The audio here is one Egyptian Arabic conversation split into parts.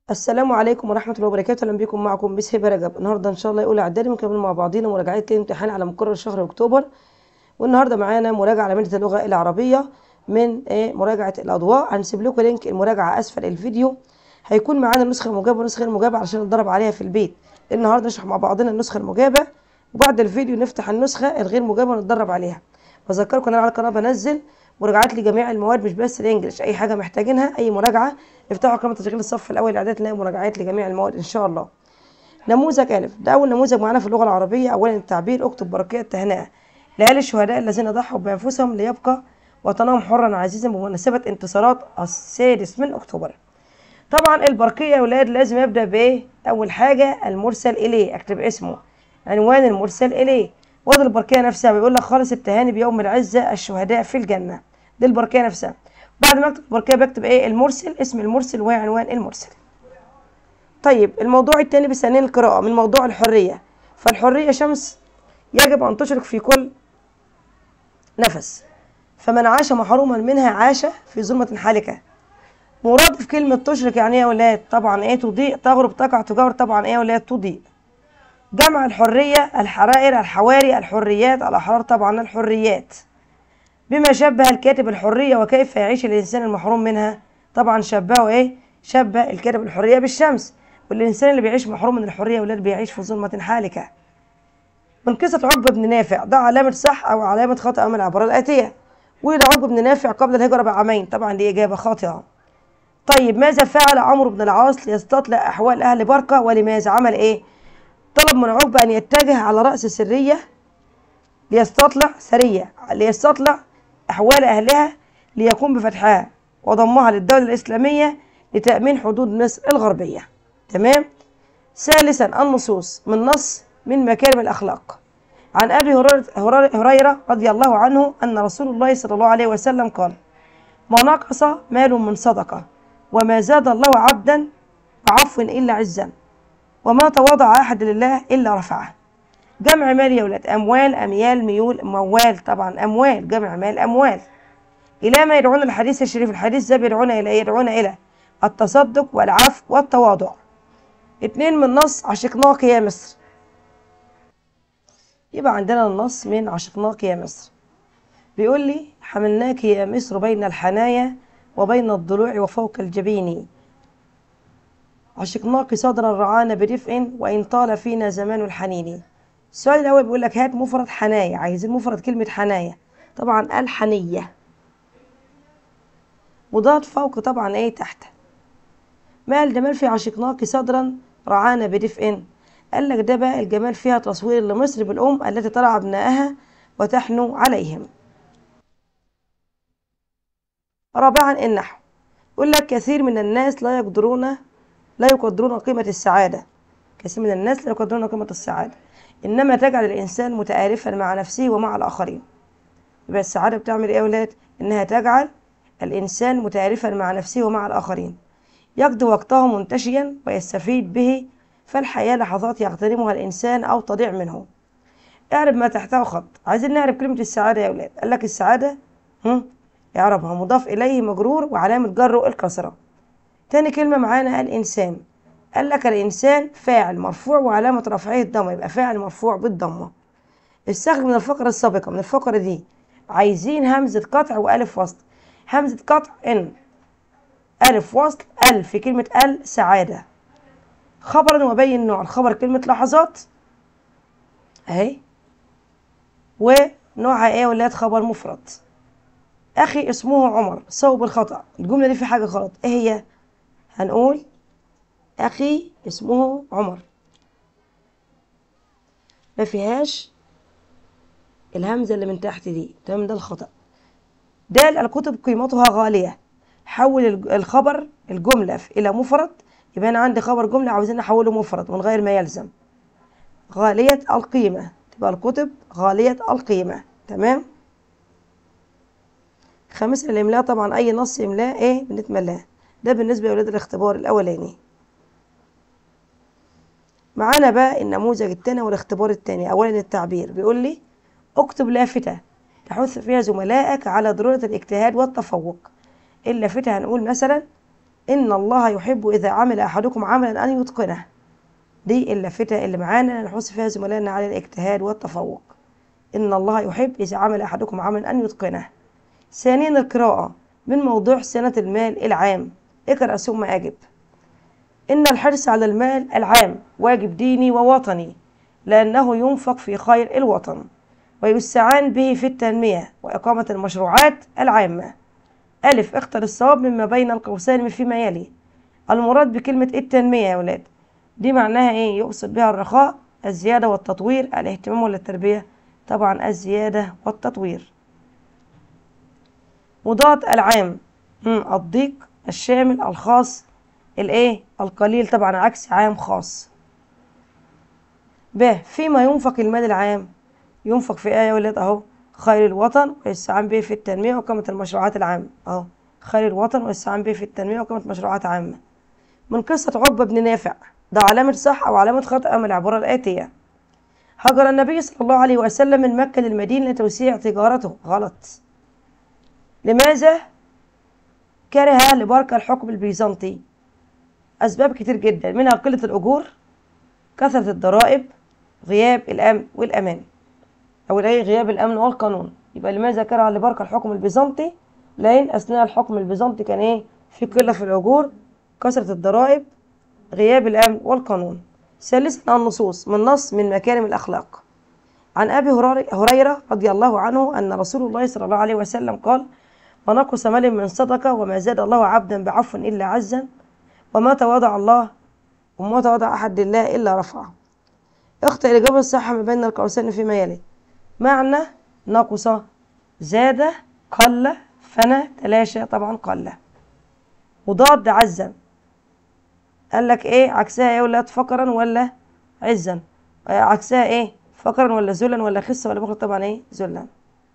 السلام عليكم ورحمة الله وبركاته أهلا بكم معكم مس هبة رجب النهاردة إن شاء الله أولى إعدادي مكمل مع بعضينا مراجعات كده امتحان على مقرر شهر أكتوبر والنهاردة معانا مراجعة على مادة اللغة العربية من إيه مراجعة الأضواء هنسيب لكم لينك المراجعة أسفل الفيديو هيكون معانا النسخة المجابة والنسخة المجابة علشان نتدرب عليها في البيت النهاردة نشرح مع بعضنا النسخة المجابة وبعد الفيديو نفتح النسخة الغير مجابة ونتدرب عليها بذكركم ان انا على القناه بنزل مراجعات لجميع المواد مش بس الانجليش اي حاجه محتاجينها اي مراجعه افتحوا قناه تشغيل الصف الاول الاعداد تلاقي مراجعات لجميع المواد ان شاء الله نموذج الف ده اول نموذج معانا في اللغه العربيه اولا التعبير اكتب بركيه التهنئه لاهالي الشهداء الذين ضحوا بانفسهم ليبقى وطنهم حرا عزيزا بمناسبه انتصارات السادس من اكتوبر طبعا البرقيه يا ولاد لازم يبدا بايه اول حاجه المرسل اليه اكتب اسمه عنوان المرسل اليه وادي البركيه نفسها بيقول لك خالص التهاني بيوم العزه الشهداء في الجنه دي البركيه نفسها بعد ما اكتب البركيه بكتب ايه المرسل اسم المرسل وعنوان المرسل طيب الموضوع الثاني بيسالني القراءه من موضوع الحريه فالحريه شمس يجب ان تشرق في كل نفس فمن عاش محروما منها عاش في ظلمه حالكه مرادف كلمه تشرق يعني ايه يا ولاد طبعا ايه تضيء تغرب تقع تجار طبعا ايه يا ولاد تضيء جمع الحرية الحرائر الحواري الحريات الأحرار طبعا الحريات بما شبه الكاتب الحرية وكيف يعيش الإنسان المحروم منها طبعا شبهه إيه شبه الكاتب الحرية بالشمس والإنسان اللي بيعيش محروم من الحرية واللي بيعيش في ظلمة حالكة من قصة عقبة بن نافع ده علامة صح أو علامة خطأ من العبارة الآتية ولد عقبة بن نافع قبل الهجرة بعامين طبعا دي إجابة خاطئة طيب ماذا فعل عمرو بن العاص ليستطلع أحوال أهل بركة ولماذا عمل إيه طلب من عقبة أن يتجه على رأس سرية ليستطلع سرية ليستطلع أحوال أهلها ليقوم بفتحها وضمها للدولة الإسلامية لتأمين حدود مصر الغربية تمام ثالثا النصوص من نص من مكارم الأخلاق عن أبي هريرة رضي الله عنه أن رسول الله صلى الله عليه وسلم قال ما نقص مال من صدقة وما زاد الله عبدا بعفو إلا عزا وما تواضع أحد لله إلا رفعه جمع مال يا ولاد أموال أميال ميول موال طبعا أموال جمع مال أموال إلى ما يدعون الحديث الشريف الحديث ده بيدعونا إلى يدعونا إلى التصدق والعفو والتواضع اتنين من نص عشقناك يا مصر يبقى عندنا النص من عشقناك يا مصر بيقول لي حملناك يا مصر بين الحنايا وبين الضلوع وفوق الجبين عشقناك صدرا رعانا برفق وإن طال فينا زمان الحنين السؤال الأول بيقول لك هات مفرد حنايا عايزين مفرد كلمة حنايا طبعا الحنية مضاد فوق طبعا ايه تحت ما الجمال في عشقناك صدرا رعانا برفق قال لك ده بقى الجمال فيها تصوير لمصر بالأم التي ترعى أبنائها وتحنو عليهم رابعا النحو يقول لك كثير من الناس لا يقدرون لا يقدرون قيمة السعادة كثير من الناس لا يقدرون قيمة السعادة إنما تجعل الإنسان متعارفا مع نفسه ومع الآخرين يبقى السعادة بتعمل إيه يا أولاد؟ إنها تجعل الإنسان متعارفا مع نفسه ومع الآخرين يقضي وقته منتشيا ويستفيد به فالحياة لحظات يغتنمها الإنسان أو تضيع منه اعرب ما تحته خط عايزين نعرف كلمة السعادة يا أولاد قال لك السعادة هم اعربها مضاف إليه مجرور وعلامة جره الكسرة تاني كلمة معانا الإنسان قال لك الإنسان فاعل مرفوع وعلامة رفعه الضمة يبقى فاعل مرفوع بالضمة استخدم من الفقرة السابقة من الفقرة دي عايزين همزة قطع وألف وصل همزة قطع إن ألف وصل ال في كلمة ال سعادة خبرا وبين نوع الخبر كلمة لحظات أهي ونوعها إيه ولاد خبر مفرد أخي اسمه عمر صوب الخطأ الجملة دي في حاجة غلط إيه هي؟ هنقول أخي اسمه عمر ما فيهاش الهمزة اللي من تحت دي تمام ده الخطأ دال الكتب قيمتها غالية حول الخبر الجملة إلى مفرد يبقى أنا عندي خبر جملة عاوزين نحوله مفرد من غير ما يلزم غالية القيمة تبقى الكتب غالية القيمة تمام خامسا الإملاء طبعا أي نص إملاء إيه بنتملاه ده بالنسبة لأولاد الاختبار الأولاني معانا بقى النموذج التاني والاختبار التاني أولا التعبير بيقول لي اكتب لافتة تحث فيها زملائك على ضرورة الاجتهاد والتفوق اللافتة هنقول مثلا إن الله يحب إذا عمل أحدكم عملا أن يتقنه دي اللافتة اللي معانا نحث فيها زملائنا على الاجتهاد والتفوق إن الله يحب إذا عمل أحدكم عملا أن يتقنه ثانيا القراءة من موضوع سنة المال العام اقرأ ثم أجب إن الحرص على المال العام واجب ديني ووطني لأنه ينفق في خير الوطن ويستعان به في التنمية وإقامة المشروعات العامة ألف اختر الصواب مما بين القوسين فيما يلي المراد بكلمة التنمية يا ولاد دي معناها إيه يقصد بها الرخاء الزيادة والتطوير الاهتمام ولا التربية طبعا الزيادة والتطوير مضاد العام مم، الضيق الشامل الخاص الايه القليل طبعا عكس عام خاص ب فيما ينفق المال العام ينفق في ايه يا ولاد اهو خير الوطن ويستعان به في التنمية وإقامة المشروعات العامة اهو خير الوطن ويستعان به في التنمية وإقامة مشروعات عامة من قصة عقبة بن نافع ده علامة صح أو علامة خطأ من العبارة الآتية هاجر النبي صلى الله عليه وسلم من مكة للمدينة لتوسيع تجارته غلط لماذا كره لبركة الحكم البيزنطي أسباب كتير جدا منها قلة الأجور كثرة الضرائب غياب الأمن والأمان أو الأي غياب الأمن والقانون يبقى لماذا كره لبركة الحكم البيزنطي لأن أثناء الحكم البيزنطي كان إيه في قلة في الأجور كثرة الضرائب غياب الأمن والقانون ثالثا النصوص من نص من مكارم الأخلاق عن أبي هريرة هريرة رضي الله عنه أن رسول الله صلى الله عليه وسلم قال ما نقص مال من صدقة وما زاد الله عبدا بعفو إلا عزا وما تواضع الله وما تواضع أحد لله إلا رفعه اختر الإجابة الصح ما بين القوسين فيما يلي معنى نقص زاد قل فنى تلاشى طبعا قل مضاد عزا قال لك ايه عكسها ايه ولا فقرا ولا عزا آه، عكسها ايه فقرا ولا ذلا ولا خسة ولا بخل طبعا ايه ذلا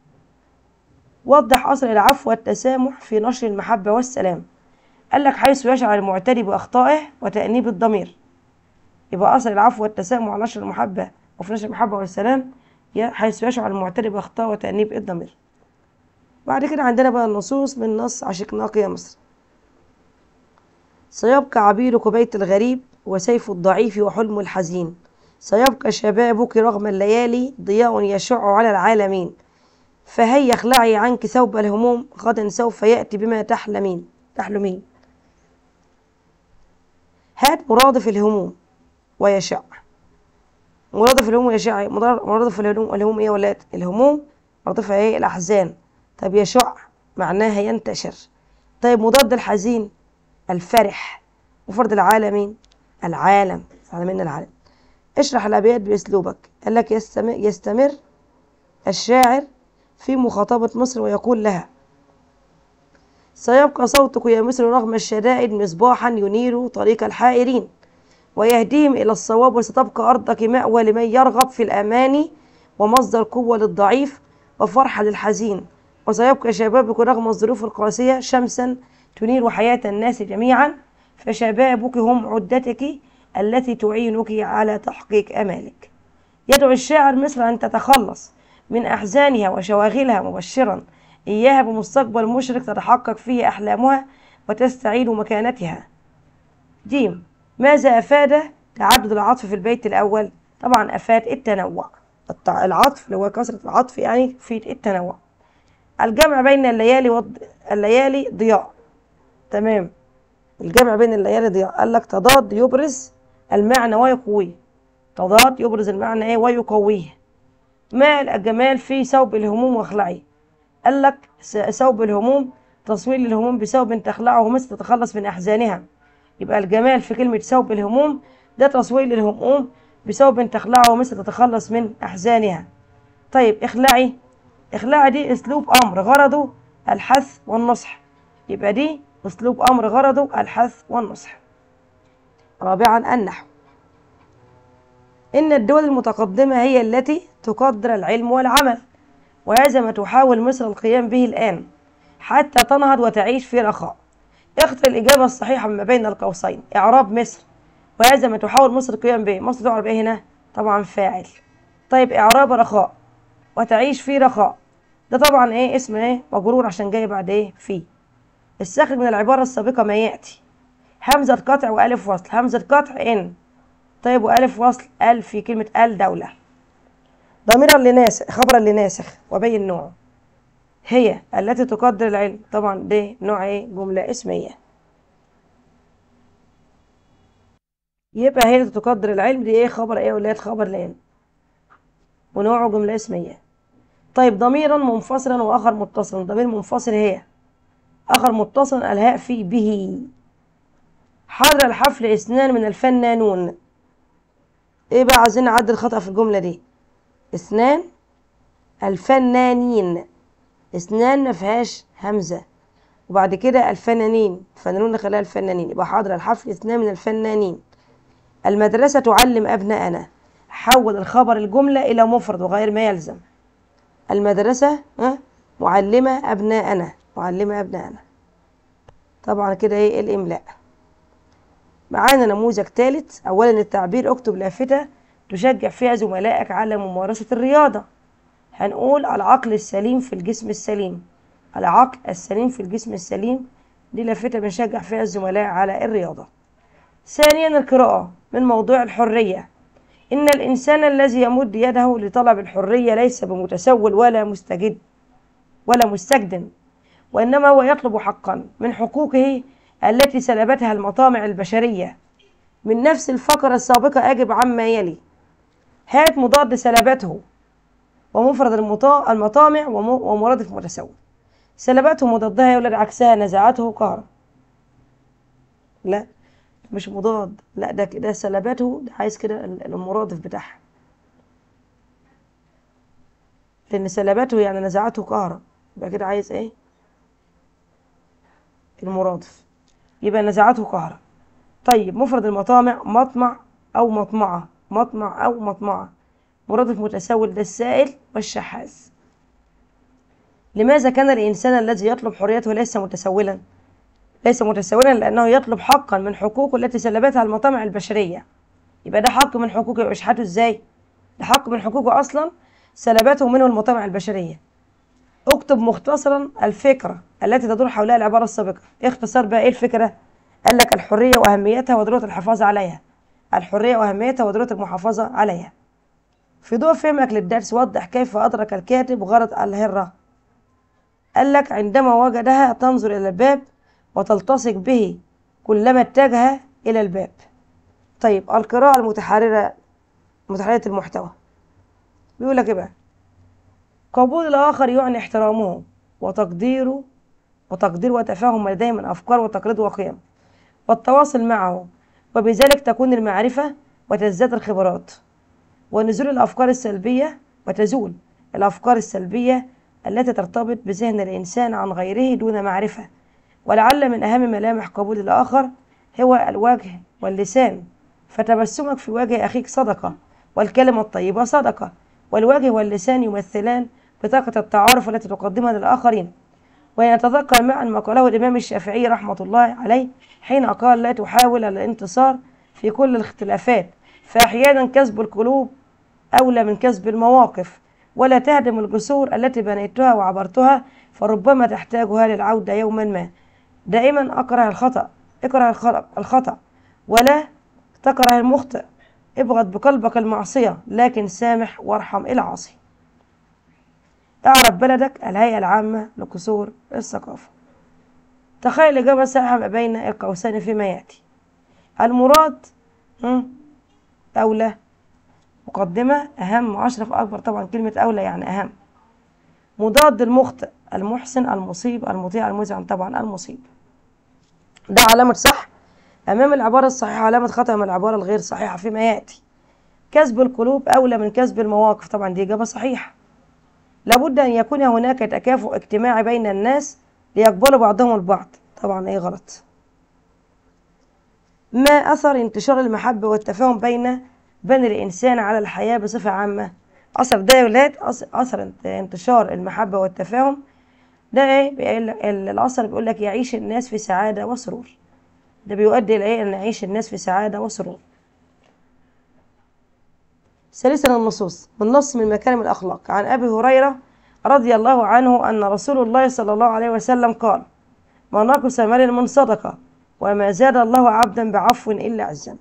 وضح أصل العفو والتسامح في نشر المحبة والسلام قال لك حيث يشعر المعتدي بأخطائه وتأنيب الضمير يبقى أصل العفو والتسامح ونشر المحبة وفي نشر المحبة والسلام ي- حيث يشعر المعتدي بأخطائه وتأنيب الضمير بعد كده عندنا بقى النصوص من نص عشقناك يا مصر سيبقى عبيرك بيت الغريب وسيف الضعيف وحلم الحزين سيبقى شبابك رغم الليالي ضياء يشع على العالمين فهيا اخلعي عنك ثوب الهموم غدا سوف يأتي بما تحلمين تحلمين هات مرادف الهموم ويشع مرادف الهموم ويشع مضار- مرادف الهموم الهموم ايه يا ولاد الهموم مرادفها ايه الاحزان طب يشع معناها ينتشر طيب مضاد الحزين الفرح مفرد العالمين العالم عالمين العالم اشرح الابيات باسلوبك قال لك يستمر, يستمر الشاعر في مخاطبة مصر ويقول لها سيبقى صوتك يا مصر رغم الشدائد مصباحا ينير طريق الحائرين ويهديهم إلى الصواب وستبقى أرضك مأوى لمن يرغب في الأمان ومصدر قوة للضعيف وفرحة للحزين وسيبقى شبابك رغم الظروف القاسية شمسا تنير حياة الناس جميعا فشبابك هم عدتك التي تعينك على تحقيق أمالك يدعو الشاعر مصر أن تتخلص من أحزانها وشواغلها مبشرا إياها بمستقبل مشرق تتحقق فيه أحلامها وتستعيد مكانتها جيم ماذا أفاد تعدد العطف في البيت الأول طبعا أفاد التنوع التع- العطف اللي هو كثرة العطف يعني في التنوع الجمع بين الليالي والض... الليالي ضياء تمام الجمع بين الليالي ضياء قال لك تضاد يبرز المعنى ويقويه تضاد يبرز المعنى ايه ويقويه ما الجمال في ثوب الهموم واخلعي قال لك س- ثوب الهموم تصوير الهموم بثوب تخلعه مثل تتخلص من احزانها يبقى الجمال في كلمة ثوب الهموم ده تصوير للهموم بثوب تخلعه مثل تتخلص من احزانها طيب اخلعي اخلعي دي اسلوب امر غرضه الحث والنصح يبقى دي اسلوب امر غرضه الحث والنصح رابعا النحو إن الدول المتقدمة هي التي تقدر العلم والعمل وهذا ما تحاول مصر القيام به الآن حتى تنهض وتعيش في رخاء اختر الإجابة الصحيحة ما بين القوسين إعراب مصر وهذا ما تحاول مصر القيام به مصر تعرب إيه هنا طبعا فاعل طيب إعراب رخاء وتعيش في رخاء ده طبعا إيه اسم إيه مجرور عشان جاي بعد إيه فيه الساخن من العبارة السابقة ما يأتي همزة قطع وألف وصل همزة قطع إن طيب وألف وصل ال في كلمة الدولة ضميرا لناسخ خبرا لناسخ وبين نوعه هي التي تقدر العلم طبعا دي نوع ايه جملة اسمية يبقى هي التي تقدر العلم دي ايه خبر ايه ولاد خبر لان ونوعه جملة اسمية طيب ضميرا منفصلا واخر متصلا ضمير منفصل هي اخر متصل الهاء في به حضر الحفل اثنان من الفنانون ايه بقى عايزين نعدل خطأ في الجملة دي اثنان الفنانين اثنان ما فيهاش همزة وبعد كده الفنانين الفنانون نخليها الفنانين يبقى حاضر الحفل اثنان من الفنانين المدرسة تعلم أبناءنا حول الخبر الجملة إلى مفرد وغير ما يلزم المدرسة ها معلمة أبناءنا معلمة أبناءنا طبعا كده ايه الإملاء معانا نموذج ثالث أولا التعبير اكتب لافتة تشجع فيها زملائك على ممارسة الرياضة هنقول العقل السليم في الجسم السليم العقل السليم في الجسم السليم دي لافتة بنشجع فيها الزملاء على الرياضة ثانيا القراءة من موضوع الحرية إن الإنسان الذي يمد يده لطلب الحرية ليس بمتسول ولا مستجد ولا مستجد وإنما هو يطلب حقا من حقوقه التي سلبتها المطامع البشرية من نفس الفقرة السابقة أجب عما يلي هات مضاد سلبته ومفرد المطا- المطامع وم- ومرادف متسول سلبته مضادها يولد عكسها نزعته قهرا لا مش مضاد لا ده كده سلبته ده عايز كده ال- المرادف بتاعها لأن سلبته يعني نزعته قهرا يبقى كده عايز ايه المرادف يبقى نزعته قهرا طيب مفرد المطامع مطمع أو مطمعة مطمع أو مطمعة مرادف متسول ده السائل والشحاذ لماذا كان الإنسان الذي يطلب حريته ليس متسولا ليس متسولا لأنه يطلب حقا من حقوقه التي سلبتها المطامع البشرية يبقى ده حق من حقوقه يبقى يشحته ازاي ده حق من حقوقه أصلا سلبته منه المطامع البشرية اكتب مختصرا الفكرة التي تدور حولها العبارة السابقة اختصار بقى ايه الفكرة قال لك الحرية وأهميتها وضرورة الحفاظ عليها الحرية وأهميتها وضرورة المحافظة عليها في ضوء فهمك للدرس وضح كيف أدرك الكاتب غرض الهرة قال لك عندما وجدها تنظر إلى الباب وتلتصق به كلما اتجه إلى الباب طيب القراءة المتحررة متحررة المحتوى بيقول لك إيه بقى قبول الآخر يعني احترامه وتقديره وتقدير وتفاهم ما لديه من أفكار وتقاليد وقيم والتواصل معه وبذلك تكون المعرفة وتزداد الخبرات ونزول الأفكار السلبية وتزول الأفكار السلبية التي ترتبط بذهن الإنسان عن غيره دون معرفة ولعل من أهم ملامح قبول الآخر هو الوجه واللسان فتبسمك في وجه أخيك صدقة والكلمة الطيبة صدقة والوجه واللسان يمثلان بطاقة التعارف التي تقدمها للآخرين ونتذكر معا ما قاله الإمام الشافعي رحمة الله عليه حين قال لا تحاول الانتصار في كل الاختلافات فأحيانا كسب القلوب أولى من كسب المواقف ولا تهدم الجسور التي بنيتها وعبرتها فربما تحتاجها للعودة يوما ما دائما أكره الخطأ اكره الخطأ, الخطأ ولا تكره المخطئ ابغض بقلبك المعصية لكن سامح وارحم العاصي اعرف بلدك الهيئة العامة لقصور الثقافة تخيل الإجابة الصحيحة ما بين القوسين فيما يأتي المراد هم، أولى مقدمة أهم أشرف أكبر طبعا كلمة أولى يعني أهم مضاد المخطئ المحسن المصيب المطيع المذعن طبعا المصيب ده علامة صح أمام العبارة الصحيحة علامة خطأ من العبارة الغير صحيحة فيما يأتي كسب القلوب أولى من كسب المواقف طبعا دي إجابة صحيحة لابد أن يكون هناك تكافؤ اجتماعي بين الناس ليقبلوا بعضهم البعض طبعا إيه غلط ما أثر انتشار المحبة والتفاهم بين بني الإنسان على الحياة بصفة عامة أثر ده يا ولاد أث- أثر انتشار المحبة والتفاهم ده إيه بيقول لك- ال- الأثر بيقول لك يعيش الناس في سعادة وسرور ده بيؤدي إلى إيه أن يعيش الناس في سعادة وسرور ثالثا النصوص من نص من مكارم الأخلاق عن أبي هريرة رضي الله عنه أن رسول الله صلى الله عليه وسلم قال ما نقص مال من صدقة وما زاد الله عبدا بعفو إلا عزا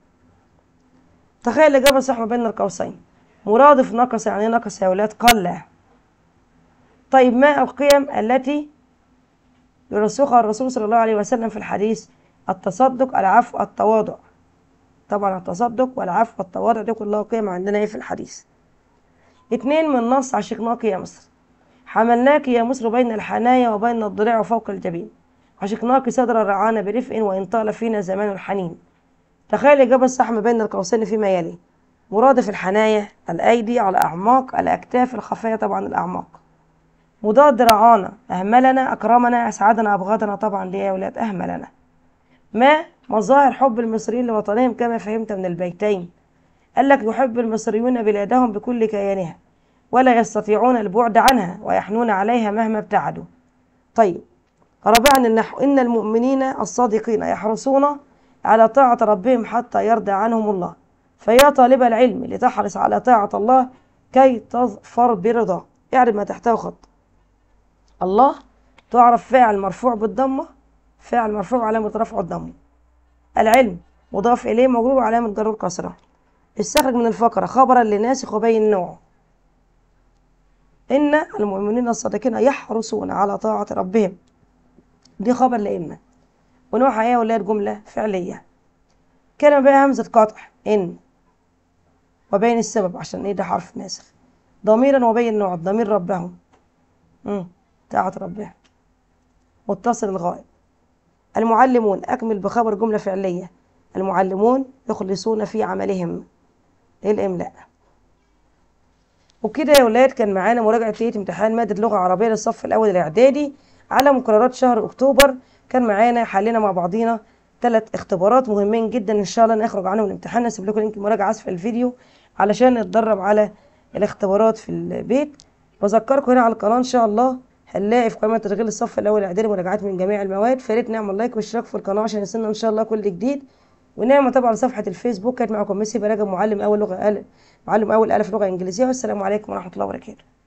تخيل الإجابة صح ما بين القوسين مرادف نقص يعني إيه نقص يا ولاد قل طيب ما القيم التي يرسخها الرسول صلى الله عليه وسلم في الحديث التصدق العفو التواضع طبعا التصدق والعفو والتواضع دي كلها قيم عندنا ايه في الحديث اتنين من نص عشقناك يا مصر حملناك يا مصر بين الحنايا وبين الضلع وفوق الجبين عشقناك صدر رعانا برفق وإن طال فينا زمان الحنين تخيل الإجابة الصح ما بين القوسين فيما يلي مرادف الحنايا الأيدي على أعماق الأكتاف الخفية طبعا الأعماق مضاد رعانا أهملنا أكرمنا أسعدنا أبغضنا طبعا ليه يا ولاد أهملنا ما مظاهر حب المصريين لوطنهم كما فهمت من البيتين قال لك يحب المصريون بلادهم بكل كيانها ولا يستطيعون البعد عنها ويحنون عليها مهما ابتعدوا طيب رابعا النحو إن المؤمنين الصادقين يحرصون على طاعة ربهم حتى يرضى عنهم الله فيا طالب العلم لتحرص على طاعة الله كي تظفر برضاه اعرف ما تحته خط الله تعرف فاعل مرفوع بالضمة فاعل مرفوع علامة رفعه الضمة العلم مضاف إليه مجرور علامة جرور كسرة استخرج من الفقرة خبرا لناسخ وبين نوعه إن المؤمنين الصادقين يحرصون على طاعة ربهم دي خبر لإن ونوعها إيه يا ولاد جملة فعلية كلمة بقى همزة قطع إن وبين السبب عشان إيه ده حرف ناسخ ضميرا وبين نوع ضمير ربهم مم. طاعة ربهم متصل الغائب المعلمون أكمل بخبر جملة فعلية المعلمون يخلصون في عملهم إيه الإملاء وكده يا ولاد كان معانا مراجعة ليلة امتحان مادة لغة عربية للصف الأول الإعدادي على مقررات شهر أكتوبر كان معانا حلينا مع بعضينا ثلاث اختبارات مهمين جدا إن شاء الله نخرج عنهم الامتحان نسيب لكم لينك المراجعة أسفل الفيديو علشان نتدرب على الاختبارات في البيت بذكركم هنا على القناة إن شاء الله هنلاقي في قائمة تشغيل الصف الأول الإعدادي مراجعات من جميع المواد فياريت نعمل لايك واشتراك في القناة عشان يصلنا إن شاء الله كل جديد ونعمل طبعا صفحة الفيسبوك كانت معكم ميسي براجع معلم أول لغة معلم أول ألف لغة إنجليزية والسلام عليكم ورحمة الله وبركاته